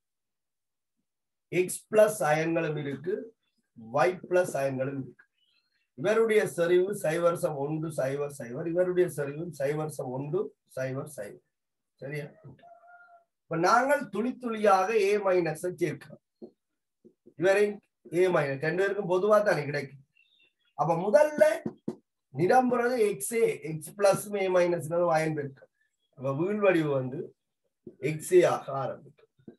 எக்ஸ் பிளஸ் அயன்களும் இருக்கு ஒய் பிளஸ் அயன்களும் இருக்கு இவருடைய சரிவு சைவர்சம் ஒன்று சைவர் சைவர் இவருடைய சரிவு சைவர்சம் ஒன்று சைவர் சைவர் சரியா இப்ப நாங்கள் துளி துளியாக ஏ மைனஸ் சேர்க்கிறோம் இவரை ஏ மைனஸ் ரெண்டு பேருக்கும் பொதுவா தானே கிடைக்கும் அப்ப முதல்ல நிரம்புறது எக்ஸே X plus A minus ion பெருக்கு அப்ப வீழ்வடிவு வந்து எக்ஸே ஆக ஆரம்பிக்கும்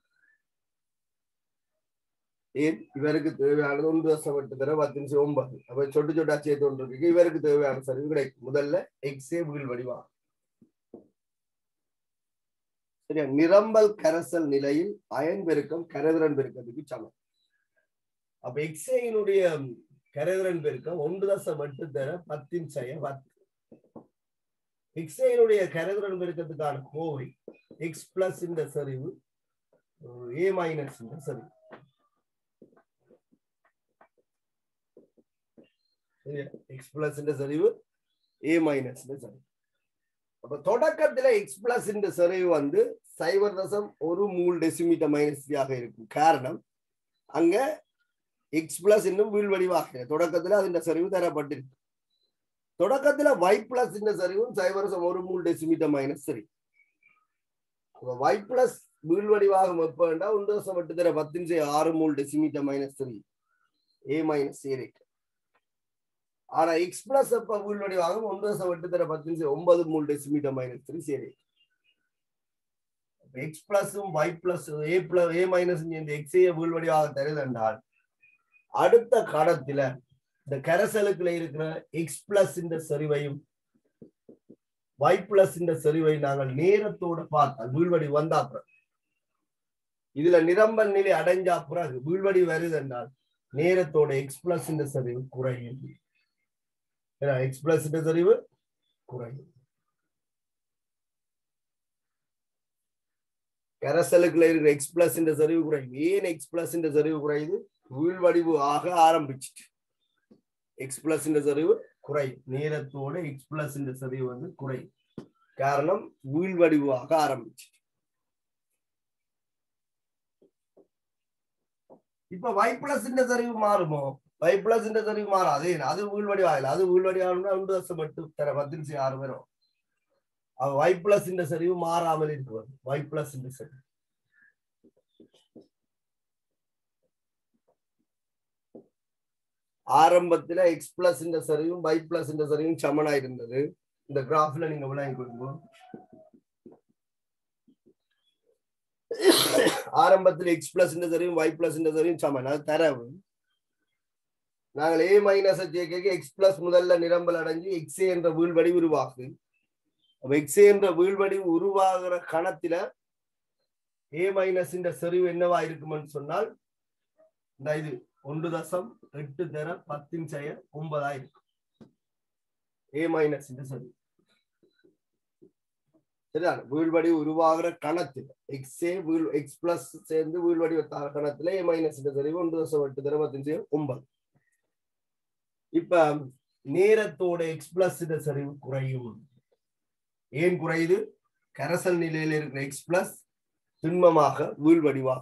ஏன் இவருக்கு தேவையானது ஒன்று வருஷம் எட்டு தர பத்து நிமிஷம் ஒன்பது அப்ப சொட்டு சொட்டா சேர்த்து ஒன்று இருக்கு இவருக்கு தேவையான சரிவு கிடைக்கும் முதல்ல எக்ஸே வீழ்வடிவா சரியா நிரம்பல் கரைசல் நிலையில் அயன் பெருக்கம் கரைதிறன் பெருக்கத்துக்கு சமம் அப்ப எக்ஸேயினுடைய கரைதிறன் பெருக்கம் ஒன்று தசம் எட்டு தர பத்தின் செய்ய பத்து எக்ஸைனுடைய கரைதிறன் பெருக்கத்துக்கான கோவை எக்ஸ் பிளஸ் இந்த சரிவு ஏ மைனஸ் இந்த சரிவு எக்ஸ் பிளஸ் இந்த சரிவு ஏ மைனஸ் இந்த சரிவு அப்ப தொடக்கத்துல எக்ஸ் பிளஸ் இந்த சரிவு வந்து சைபர் தசம் ஒரு மூல் டெசிமீட்டர் மைனஸியாக இருக்கும் காரணம் அங்க எக்ஸ் பிளஸ் இன்னும் வீழ்வடிவாக தொடக்கத்துல அது இந்த சரிவு தரப்பட்டிருக்கு தொடக்கத்துல y பிளஸ் இந்த சரிவும் சைவரசம் ஒரு மூல் டெசிமீட்டர் மைனஸ் சரி y பிளஸ் வீழ்வடிவாகும் எப்பண்டா ஒன்று தசம் எட்டு தர பத்தின் செய் ஆறு mole decimetre minus three A minus A rate ஆனா எக்ஸ் பிளஸ் அப்ப வீழ்வடிவாகும் ஒன்று தசம் எட்டு தர பத்தின் செய் ஒன்பது மூல் டெசிமீட்டர் மைனஸ் த்ரீ சே ரேட் எக்ஸ் பிளஸும் y plus A plus A minus இந்த எக்ஸைய வீழ்வடிவாக தருது என்றால் அடுத்த கடத்துல இந்த கரசலுக்குள்ள இருக்கிற எக்ஸ் பிளஸ் இந்த சரிவையும் y பிளஸ் இந்த சரிவை நாங்கள் நேரத்தோட பார்த்தால் வீழ்வடி வந்தா பிறகு இதுல நிரம்பல் நிலை அடைஞ்சா பிறகு வீழ்வடி வருது என்றால் நேரத்தோட எக்ஸ் பிளஸ் இந்த சரிவு குறையும் எக்ஸ் பிளஸ் இந்த சரிவு குறையும் கரசலுக்குள்ள இருக்கிற எக்ஸ் பிளஸ் இந்த சரிவு குறையும் ஏன் எக்ஸ் பிளஸ் இந்த சரிவு குறையுது வீழ்வடிவு ஆக ஆரம்பிச்சிட்டு எக்ஸ் பிளஸ் இந்த சரிவு குறையும் நேரத்தோட எக்ஸ் பிளஸ் இந்த சரிவு வந்து குறையும் காரணம் வீழ்வடிவாக ஆரம்பிச்சு இப்ப y பிளஸ் இந்த சரிவு மாறுமோ y பிளஸ் இந்த சரிவு மாறும் அதே அது வீழ்வடிவாகல அது வீழ்வடிவாகணும்னா ரெண்டு வருஷம் மட்டும் தர பத்து நிமிஷம் ஆறு வரும் அவ y பிளஸ் இந்த சரிவு மாறாமல் இருக்கிறது y பிளஸ் இந்த சரிவு ஆரம்பத்துல எக்ஸ் பிளஸ் இந்த சரிவும் y பிளஸ் இந்த சரிவும் சமனா இருந்தது இந்த கிராஃப்ல நீங்க விளங்கி கொடுங்க ஆரம்பத்தில் எக்ஸ் பிளஸ் இந்த சரிவும் y பிளஸ் இந்த சரிவும் சமன் அது தரவு நாங்கள் ஏ மைனஸ் சேர்க்க எக்ஸ் பிளஸ் முதல்ல நிரம்பல் அடைஞ்சு எக்ஸ் என்ற வீழ்வடி உருவாகு அப்ப எக்ஸ் என்ற வீழ்வடி உருவாகிற கணத்துல ஏ மைனஸ் இந்த செறிவு என்னவா இருக்கும்னு சொன்னால் இந்த இது ஒன்று தசம் எட்டு தர பத்தின் செய்ய ஒன்பதாயிரம் ஏ மைனஸ் இந்த செறிவு சரிதான் வீழ்வடி உருவாகிற கணத்தில் எக்ஸே வீழ் எக்ஸ் பிளஸ் சேர்ந்து வீழ்வடி கணத்துல ஏ மைனஸ் இந்த செறிவு ஒன்று தசம் எட்டு தர பத்தின் செய்ய ஒன்பது இப்ப நேரத்தோட எக்ஸ் பிளஸ் இந்த சரிவு குறையும் ஏன் குறையுது கரசல் நிலையில இருக்கிற எக்ஸ் பிளஸ் திண்மமாக வீழ்வடிவாக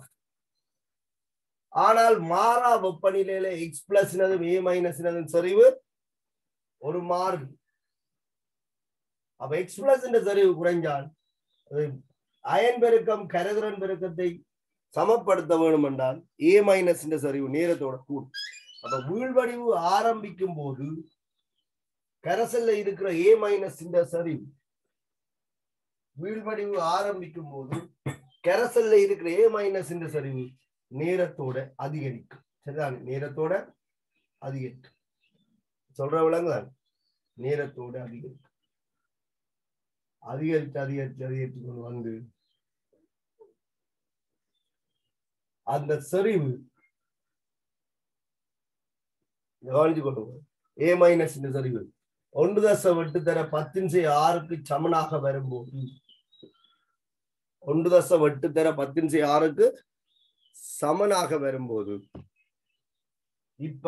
ஆனால் மாறா வெப்பநிலையில எக்ஸ் பிளஸ் ஏ மைனஸ் சரிவு ஒரு மாறு அப்ப எக்ஸ் பிளஸ் சரிவு குறைஞ்சால் அயன் பெருக்கம் கரதிரன் பெருக்கத்தை சமப்படுத்த வேணும் என்றால் ஏ மைனஸ் சரிவு நேரத்தோட கூடும் அப்ப வீழ்வடிவு ஆரம்பிக்கும் போது கரசல்ல இருக்கிற ஏ மைனஸ் இந்த சரிவு வீழ்வடிவு ஆரம்பிக்கும் போது கரசல்ல இருக்கிற ஏ மைனஸ் இந்த சரிவு நேரத்தோட அதிகரிக்கும் சரிதான் நேரத்தோட அதிகரிக்கும் சொல்ற விலங்குதான் நேரத்தோட அதிகரிக்கும் அதிகரித்து அதிகரித்து அதிகரித்து கொண்டு வந்து அந்த சரிவு கவனிச்சு கொள்ளுங்க ஏ மைனஸ் இந்த சரிவு ஒன்று தசம் எட்டு தர பத்தின் செய் ஆறுக்கு சமனாக வரும்போது ஒன்று தசம் எட்டு தர பத்தின் செய் ஆறுக்கு சமனாக வரும்போது இப்ப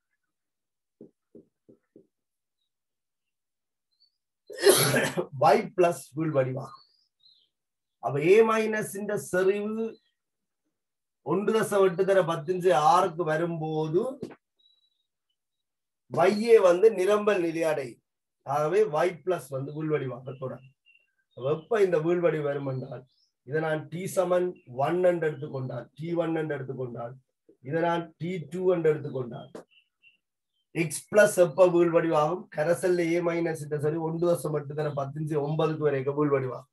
y பிளஸ் வீழ் வடிவாகும் அப்ப ஏ மைனஸ் இந்த செறிவு ஒன்று தசம் எட்டு தர பத்தின் செய் ஆறுக்கு வரும்போது வையே வந்து நிரம்பல் நிலையடை ஆகவே y பிளஸ் வந்து வீழ்வடிவாக தொடரும் வெப்ப இந்த வீழ்வடி வரும் என்றால் இதை நான் டி சமன் ஒன் என்று எடுத்துக்கொண்டால் டி ஒன் என்று எடுத்துக்கொண்டால் இதை நான் டி டூ என்று எடுத்துக்கொண்டால் எக்ஸ் பிளஸ் வெப்ப வீழ்வடிவாகும் கரசல்ல ஏ மைனஸ் இந்த சரி ஒன்று வருஷம் மட்டும் தானே பத்து ஒன்பதுக்கு வரைக்கும் வீழ்வடிவாகும்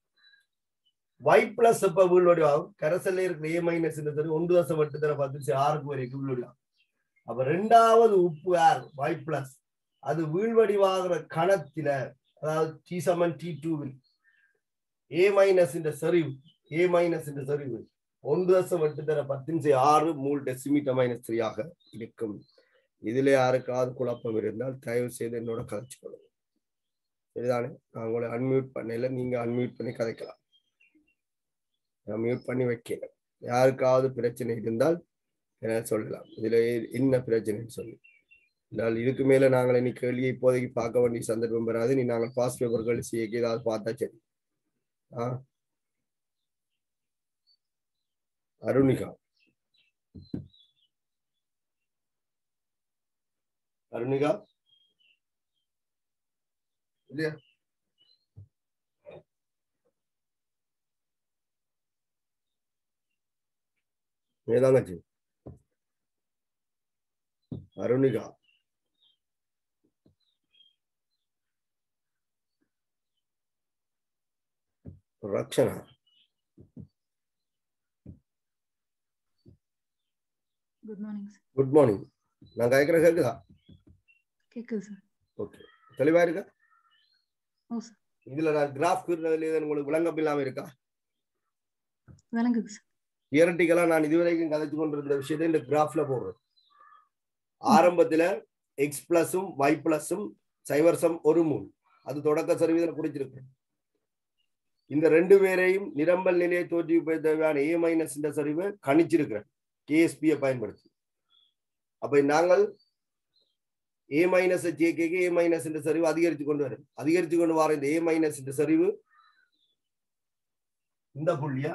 y பிளஸ் வெப்ப வீழ்வடிவாகும் கரசல்ல இருக்கிற ஏ மைனஸ் இந்த சரி ஒன்று வருஷம் மட்டும் தானே பத்து ஆறுக்கு வரைக்கும் வீழ்வடிவாகும் அப்ப ரெண்டாவது உப்பு ஆர் y பிளஸ் அது வீழ்வடிவாகிற கணத்தில அதாவது டி சமன் டி டூவில் ஏ மைனஸ் இந்த சரிவு ஏ மைனஸ் இந்த சரிவு ஒன்று தசம் எட்டு தர பத்தின் ஆறு மூல் டெசிமீட்டர் மைனஸ் த்ரீயாக இருக்கும் இதுல யாருக்காவது குழப்பம் இருந்தால் தயவு செய்து என்னோட கதைச்சு கொள்ளுங்க சரிதானே நான் உங்களை அன்மியூட் பண்ணல நீங்க அன்மியூட் பண்ணி கதைக்கலாம் நான் மியூட் பண்ணி வைக்கல யாருக்காவது பிரச்சனை இருந்தால் என்ன சொல்லலாம் இதுல என்ன பிரச்சனைன்னு சொல்லி என்றால் இதுக்கு மேல நாங்கள் இனி கேள்வியை இப்போதைக்கு பார்க்க வேண்டிய சந்தர்ப்பம் வராது நீ நாங்கள் பாஸ் பேப்பர்கள் சிஏக்கு ஏதாவது பார்த்தா சரி ஆ அருணிகா அருணிகா இல்லையா வேதாங்கச்சி Arunika Rakshana good morning sir good morning நான் கேட்குற கேட்குதா கேக்குது சார் ஓகே தெளிவா இருக்கா ஓ சார் இதுல நான் கிராஃப் குறினதுல உங்களுக்கு விளங்கம் இல்லாம இருக்கா விளங்குது சார் தியரட்டிக்கலா நான் இதுவரைக்கும் கதைச்சு கொண்டிருந்த விஷயத்தை இந்த கிராஃப்ல போடுறேன் ஆரம்பத்துல எக்ஸ் பிளஸும் ஒய் பிளஸும் சைவர்சம் ஒரு மூணு அது தொடக்க சரிவிதில் குறிச்சிருக்கேன் இந்த ரெண்டு பேரையும் நிரம்பல் நிலையை தோற்றுவிப்பதற்கான ஏ மைனஸ் இந்த சரிவை கணிச்சிருக்கிறேன் கேஎஸ்பியை பயன்படுத்தி அப்ப நாங்கள் ஏ மைனஸ் ஜேகேக்கு ஏ மைனஸ் இந்த சரிவு அதிகரித்து கொண்டு வரும் அதிகரித்து கொண்டு வர இந்த ஏ மைனஸ் இந்த சரிவு இந்த புள்ளியா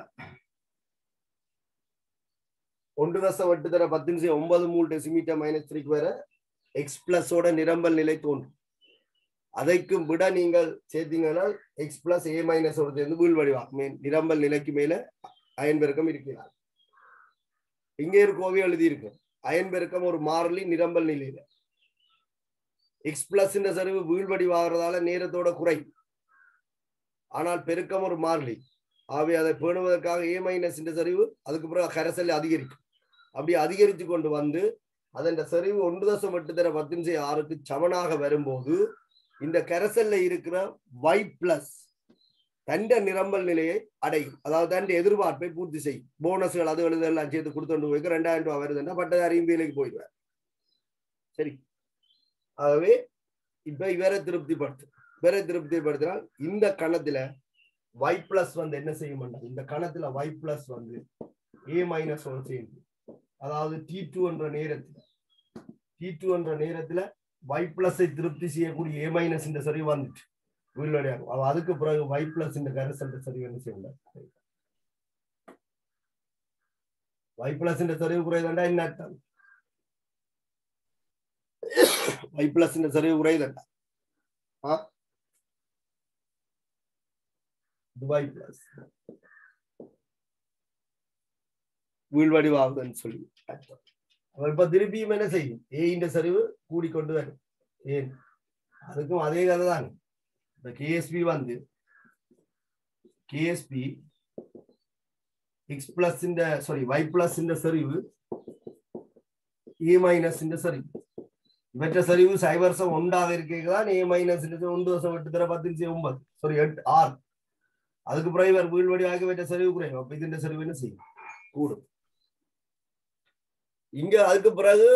ஒன்று தசம் எட்டு தர பத்து நிமிஷம் ஒன்பது மூணு டெசிமீட்டர் மைனஸ் த்ரீக்கு வர எக்ஸ் பிளஸோட நிரம்பல் நிலை தோன்றும் அதைக்கும் விட நீங்கள் சேர்த்தீங்கன்னா எக்ஸ் பிளஸ் ஏ மைனஸ் ஒரு சேர்ந்து வீழ் வடிவா மீன் நிரம்பல் நிலைக்கு மேல அயன் பெருக்கம் இருக்கிறார் இங்கே ஒரு கோவை எழுதி இருக்கு அயன் பெருக்கம் ஒரு மாறிலி நிரம்பல் நிலையில எக்ஸ் பிளஸ் சரிவு வீழ்வடிவாகிறதால நேரத்தோட குறை ஆனால் பெருக்கம் ஒரு மாறிலி ஆகவே அதை பேணுவதற்காக ஏ மைனஸ் சரிவு அதுக்கு பிறகு கரைசல் அதிகரிக்கும் அப்படி அதிகரித்து கொண்டு வந்து அதன் சரிவு ஒன்று தசம் எட்டு தர பத்து நிமிஷம் ஆறுக்கு சமனாக வரும்போது இந்த கரைசல்ல இருக்கிற y பிளஸ் தண்ட நிரம்பல் நிலையை அடையும் அதாவது தண்ட எதிர்பார்ப்பை பூர்த்தி செய்யும் போனஸ்கள் அது எழுது எல்லாம் சேர்த்து கொடுத்து போய்க்கு ரெண்டாயிரம் ரூபாய் வருதுன்னா பட்டதாரியும் வேலைக்கு போயிடுவார் சரி ஆகவே இப்ப இவரை திருப்திப்படுத்து இவரை திருப்திப்படுத்தினால் இந்த கணத்துல y பிளஸ் வந்து என்ன செய்ய மாட்டாங்க இந்த கணத்துல y பிளஸ் வந்து a மைனஸ் ஒன் சேர்ந்து அதாவது டி டூ என்ற நேரத்துல டி டூ என்ற நேரத்துல y பிளஸை திருப்தி செய்யக்கூடிய ஏ மைனஸ் இந்த சரி வந்துட்டு வீழ்வடையாகும் அவ அதுக்கு பிறகு y பிளஸ் இந்த கரைசல் சரி என்ன செய்யணும் y பிளஸ் இந்த சரிவு குறைதண்டா என்ன அர்த்தம் y பிளஸ் இந்த சரிவு குறைதண்டா ஆ y பிளஸ் வீழ்வடிவாகுதுன்னு சொல்லி அர்த்தம் அவ இப்ப திருப்பியும் என்ன செய்யும் ஏ இந்த சரிவு கூடிக்கொண்டு வரும் ஏன் அதுக்கும் அதே கதை தான் இந்த கேஎஸ்பி வந்து கேஎஸ்பி எக்ஸ் பிளஸ் இந்த சாரி ஒய் பிளஸ் இந்த சரிவு ஏ மைனஸ் இந்த சரிவு இவற்ற சரிவு சைவர்சம் ஒன்றாக இருக்கதான் ஏ மைனஸ் ஒன்று வருஷம் எட்டு தர பத்து நிமிஷம் ஒன்பது சாரி எட்டு ஆறு அதுக்கு பிறகு இவர் வீழ்வடி ஆகி வெற்ற சரிவு குறையும் அப்ப இது இந்த சரிவு என்ன செய்யும் கூடும் இங்க அதுக்கு பிறகு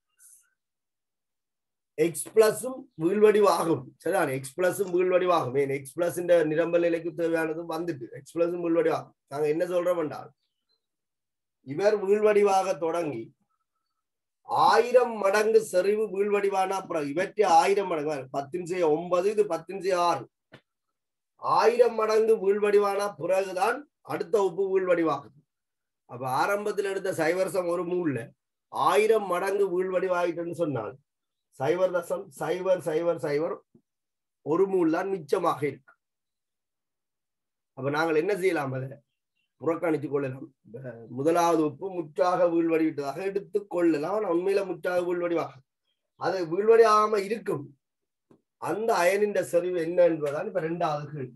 எக்ஸ் பிளஸும் வீழ்வடிவாகும் சரிதான் எக்ஸ் பிளஸும் வீழ்வடிவாகும் ஏன் எக்ஸ் பிளஸ் இந்த நிரம்பல் நிலைக்கு தேவையானதும் வந்துட்டு எக்ஸ் பிளஸும் வீழ்வடிவாகும் நாங்க என்ன சொல்றோம் என்றால் இவர் வீழ்வடிவாக தொடங்கி ஆயிரம் மடங்கு செறிவு வீழ்வடிவானா அப்புறம் இவற்றை ஆயிரம் மடங்கு பத்தின் செய்ய ஒன்பது இது பத்தின் செய்ய ஆறு ஆயிரம் மடங்கு வீழ்வடிவானா பிறகுதான் அடுத்த உப்பு வீழ்வடிவாகுது அப்ப ஆரம்பத்தில் எடுத்த சைவரசம் ஒரு மூணுல ஆயிரம் மடங்கு வீழ்வடிவாயிட்டுன்னு சொன்னால் சைவர் தசம் சைவர் சைவர் சைவர் ஒரு மூல் தான் மிச்சமாக இருக்கு அப்ப நாங்கள் என்ன செய்யலாம் அதை புறக்கணித்து கொள்ளலாம் முதலாவது உப்பு முற்றாக வீழ்வடிவிட்டதாக எடுத்துக் கொள்ளலாம் ஆனால் உண்மையில முற்றாக வீழ்வடிவாக அது வீழ்வடியாம இருக்கும் அந்த அயனின் செறிவு என்ன என்பதுதான் இப்ப ரெண்டாவது கேள்வி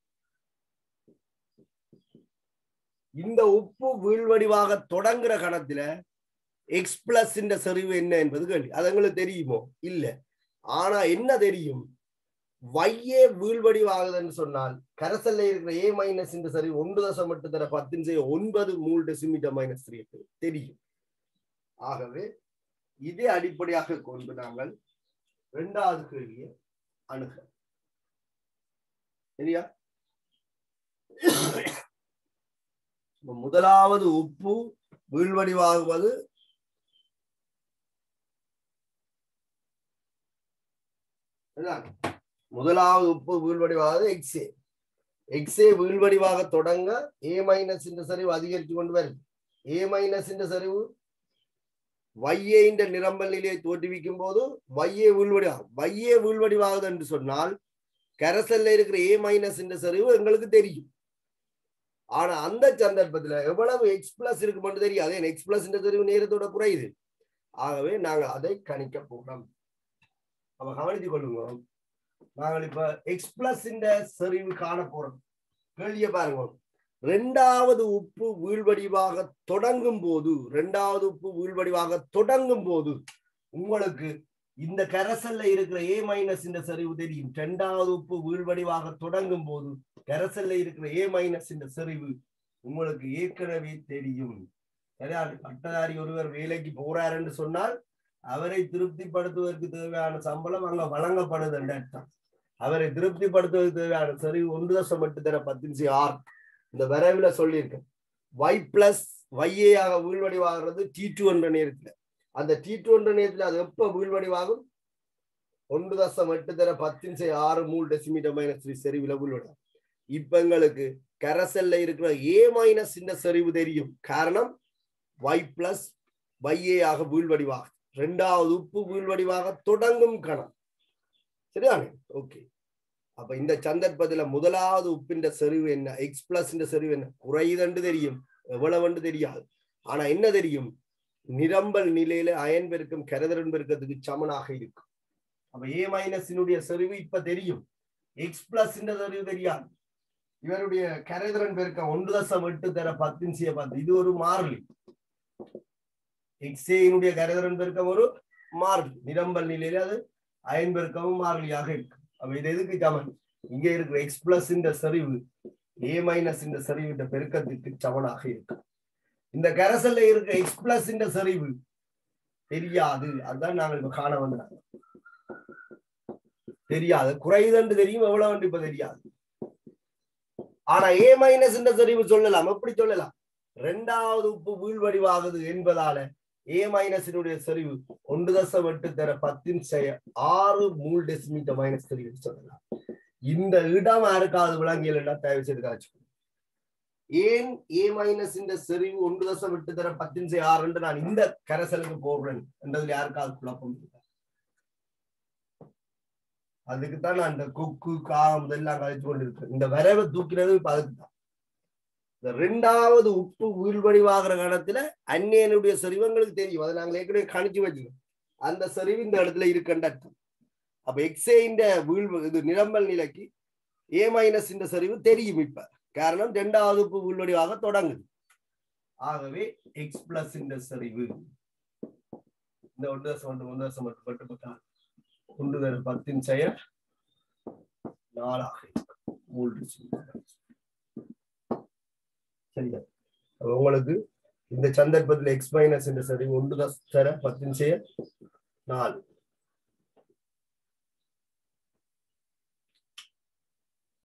இந்த உப்பு வீழ்வடிவாக தொடங்குற கணத்துல எக்ஸ் பிளஸ் இந்த செறிவு என்ன என்பது கேள்வி அது எங்களுக்கு தெரியுமோ இல்ல ஆனா என்ன தெரியும் வையே வீழ்வடிவாகுதுன்னு சொன்னால் கரசல்ல இருக்கிற ஏ மைனஸ் இந்த சரி ஒன்று தசம் எட்டு தர பத்தின் செய்ய ஒன்பது மூணு டெசிமீட்டர் மைனஸ் த்ரீ தெரியும் ஆகவே இதே அடிப்படையாக கொண்டு நாங்கள் இரண்டாவது கேள்வியை அணுக சரியா முதலாவது உப்பு வீழ்வடிவாகுவது முதலாவது உப்பு வீழ்வடிவாகுது எக்ஸே எக்ஸே வீழ்வடிவாக தொடங்க ஏ மைனஸ் இந்த சரிவு அதிகரித்து கொண்டு வருது ஏ மைனஸ் இந்த சரிவு வையே இந்த நிரம்பல் நிலையை தோற்றுவிக்கும் போது வையே வீழ்வடிவாகும் வையே வீழ்வடிவாகுது என்று சொன்னால் கரசல்ல இருக்கிற ஏ மைனஸ் இந்த சரிவு எங்களுக்கு தெரியும் ஆனா அந்த சந்தர்ப்பத்துல எவ்வளவு எக்ஸ் பிளஸ் இருக்கு மட்டும் தெரியும் அதே எக்ஸ் பிளஸ் இந்த சரிவு நேரத்தோட குறையுது ஆகவே நாங்கள் அதை கணிக்க போகிறோம் அப்ப கவனித்துக் கொள்ளுங்க நாங்கள் இப்ப எக்ஸ் பிளஸ் இந்த செறிவு காண போறோம் கேள்விய பாருங்க ரெண்டாவது உப்பு வீழ்வடிவாக தொடங்கும் போது ரெண்டாவது உப்பு வீழ்வடிவாக தொடங்கும் போது உங்களுக்கு இந்த கரசல்ல இருக்கிற ஏ மைனஸ் இந்த சரிவு தெரியும் இரண்டாவது உப்பு வீழ்வடிவாக தொடங்கும் போது கரசல்ல இருக்கிற ஏ மைனஸ் இந்த சரிவு உங்களுக்கு ஏற்கனவே தெரியும் சரியா பட்டதாரி ஒருவர் வேலைக்கு போறாருன்னு சொன்னால் அவரை திருப்திப்படுத்துவதற்கு தேவையான சம்பளம் அங்க வழங்கப்படுது என்ற அர்த்தம் அவரை திருப்திப்படுத்துவதற்கு தேவையான சரி ஒன்று தசம் எட்டு தர பத்தின்சி ஆர் இந்த வரைவுல சொல்லியிருக்கேன் ஒய் பிளஸ் ஒய்ஏயாக வீழ்வடிவாகிறது டி டூ என்ற நேரத்துல அந்த டி டூ என்ற நேரத்துல அது எப்ப வீழ்வடிவாகும் ஒன்று தசம் எட்டு தர பத்தின்சி ஆறு மூணு டெசிமீட்டர் மைனஸ் த்ரீ செறிவுல வீழ்வடும் இப்ப எங்களுக்கு கரசல்ல இருக்கிற ஏ மைனஸ் இந்த செறிவு தெரியும் காரணம் ஒய் பிளஸ் ஒய்ஏ ஆக வீழ்வடிவாக ரெண்டாவது உப்பு வீழ்வடிவாக தொடங்கும் கணம் சரிதானே ஓகே அப்ப இந்த சந்தர்ப்பத்துல முதலாவது உப்பின் செறிவு என்ன எக்ஸ் பிளஸ் செறிவு என்ன குறையுதுன்னு தெரியும் எவ்வளவுன்னு தெரியாது ஆனா என்ன தெரியும் நிரம்பல் நிலையில அயன் பெருக்கம் கரதரன் பெருக்கத்துக்கு சமனாக இருக்கும் அப்ப ஏ மைனஸினுடைய செறிவு இப்ப தெரியும் எக்ஸ் பிளஸ் செறிவு தெரியாது இவருடைய கரைதிறன் பெருக்கம் ஒன்று தசம் எட்டு தர பத்தின்சிய பார்த்து இது ஒரு மாறிலி எக்ஸேனுடைய கரைதிறன் பெருக்கம் ஒரு மாறிலி நிரம்பல் நிலையில அது அயன் பெருக்கமும் மாறிலியாக இருக்கு அப்ப இது எதுக்கு சமன் இங்க இருக்கிற எக்ஸ் பிளஸ் இந்த சரிவு ஏ மைனஸ் இந்த சரிவு இந்த பெருக்கத்துக்கு சமனாக இருக்கு இந்த கரசல்ல இருக்கிற எக்ஸ் பிளஸ் இந்த சரிவு தெரியாது அதுதான் நாங்கள் இப்ப காண வந்தாங்க தெரியாது குறையுதுன்னு தெரியும் எவ்வளவு இப்ப தெரியாது ஆனா ஏ மைனஸ் இந்த சரிவு சொல்லலாம் எப்படி சொல்லலாம் ரெண்டாவது உப்பு வீழ்வடிவாகுது என்பதால ஏ மைனஸினுடைய சரிவு ஒன்று தசம் எட்டு தர பத்தின் செய்ய ஆறு மூல் டெசிமீட்டர் மைனஸ் தெரிவு சொல்லலாம் இந்த இடம் யாருக்காவது விளங்கியல் தயவு செய்து காய்ச்சி ஏன் ஏ மைனஸ் இந்த செறிவு ஒன்று தசம் எட்டு தர பத்தின் செய்ய ஆறு என்று நான் இந்த கரைசலுக்கு போடுறேன் என்றதுல யாருக்காவது குழப்பம் இல்லை அதுக்குத்தான் நான் இந்த கொக்கு காகம் இதெல்லாம் கழிச்சு கொண்டு இருக்கேன் இந்த வரைவை தூக்கினது இப்ப அதுக்கு தான் இந்த ரெண்டாவது உப்பு வீழ்வடிவாகிற கணத்துல அந்நியனுடைய செறிவங்களுக்கு தெரியும் அதை நாங்கள் ஏற்கனவே கணிச்சு வச்சுக்கோம் அந்த செறிவு இந்த இடத்துல இருக்குன்ற அர்த்தம் அப்ப எக்ஸே இந்த வீழ்வு இது நிரம்பல் நிலைக்கு ஏ மைனஸ் இந்த செறிவு தெரியும் இப்ப காரணம் ரெண்டாவது உப்பு வீழ்வடிவாக தொடங்குது ஆகவே எக்ஸ் பிளஸ் இந்த செறிவு இந்த ஒன்று தசம் ஒன்று ஒன்று தசம் ஒன்று பட்டு பத்தால் ஒன்று தர பத்தின் செயல் நாலாக மூன்று சரியா உங்களுக்கு இந்த சந்தர்ப்பத்தில் எக்ஸ் மைனஸ் என்ற சரி ஒன்று தர பத்தின் செயல் நாலு